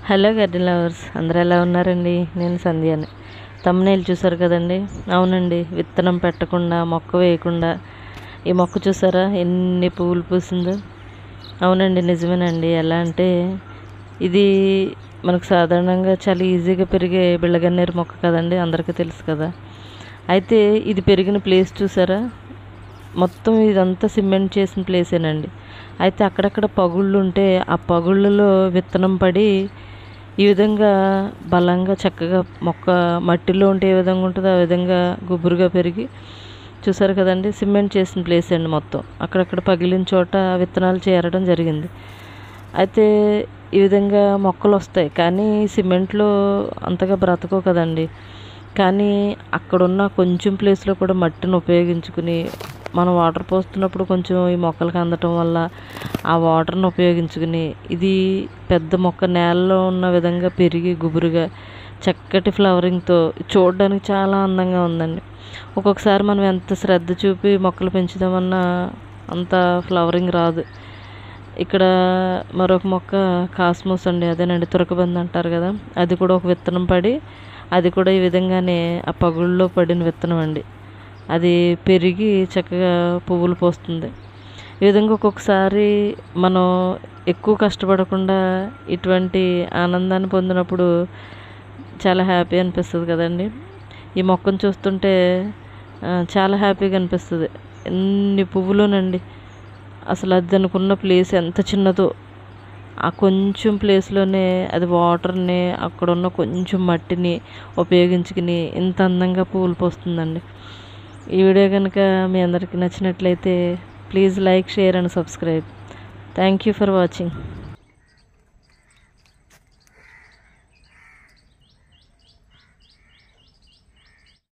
hello garden lovers అందరూ ఎలా ఉన్నారండి నేను సంధ్యాని తమ్మునేలు చూసారు కదండి అవునండి విత్తనం పెట్టకుండా మొక్క వేయకుండా ఈ మొక్క చూసారా ఎన్ని పువ్వులు పూసిందో అవునండి నిజమేనండి ఎలా అంటే ఇది మనకు సాధారణంగా చాలా ఈజీగా పెరిగే బిళ్ళగన్నేరు మొక్క కదండి అందరికీ తెలుసు కదా అయితే ఇది పెరిగిన ప్లేస్ చూసారా మొత్తం ఇదంతా సిమెంట్ చేసిన ప్లేసేనండి అయితే అక్కడక్కడ పగుళ్ళు ఉంటే ఆ పగుళ్ళలో విత్తనం పడి ఈ విధంగా బలంగా చక్కగా మొక్క మట్టిలో ఉంటే ఏ విధంగా ఉంటుందో ఆ విధంగా గుబురుగా పెరిగి చూసారు కదండి సిమెంట్ చేసిన ప్లేస్ అండి మొత్తం అక్కడక్కడ పగిలిన చోట విత్తనాలు చేరడం జరిగింది అయితే ఈ విధంగా మొక్కలు వస్తాయి కానీ సిమెంట్లో అంతగా బ్రతకవు కదండి కానీ అక్కడున్న కొంచెం ప్లేస్లో కూడా మట్టిని ఉపయోగించుకుని మనం వాటర్ పోస్తున్నప్పుడు కొంచెం ఈ మొక్కలకు అందటం వల్ల ఆ వాటర్ని ఉపయోగించుకుని ఇది పెద్ద మొక్క నేలలో ఉన్న విధంగా పెరిగి గుబురుగా చక్కటి ఫ్లవరింగ్తో చూడడానికి చాలా అందంగా ఉందండి ఒక్కొక్కసారి మనం ఎంత శ్రద్ధ చూపి మొక్కలు పెంచుదామన్నా అంత ఫ్లవరింగ్ రాదు ఇక్కడ మరొక మొక్క కాస్మోస్ అండి అదేనండి తురకబంది అంటారు కదా అది కూడా ఒక విత్తనం పడి అది కూడా ఈ విధంగానే ఆ పగుళ్ళలో పడిన విత్తనం అండి అది పెరిగి చక్కగా పువ్వులు పోస్తుంది ఈ విధంగా ఒక్కొక్కసారి మనం ఎక్కువ కష్టపడకుండా ఇటువంటి ఆనందాన్ని పొందినప్పుడు చాలా హ్యాపీ అనిపిస్తుంది కదండి ఈ మొక్కను చూస్తుంటే ఆ, చాలా హ్యాపీగా అనిపిస్తుంది ఎన్ని పువ్వులోనండి అసలు అది అనుకున్న ప్లేస్ ఎంత చిన్నదో ఆ కొంచెం ప్లేస్లోనే అది వాటర్ని అక్కడ ఉన్న కొంచెం మట్టిని ఉపయోగించుకుని ఇంత అందంగా పువ్వులు పోస్తుందండి ఈ వీడియో కనుక మీ అందరికీ నచ్చినట్లయితే please like share and subscribe thank you for watching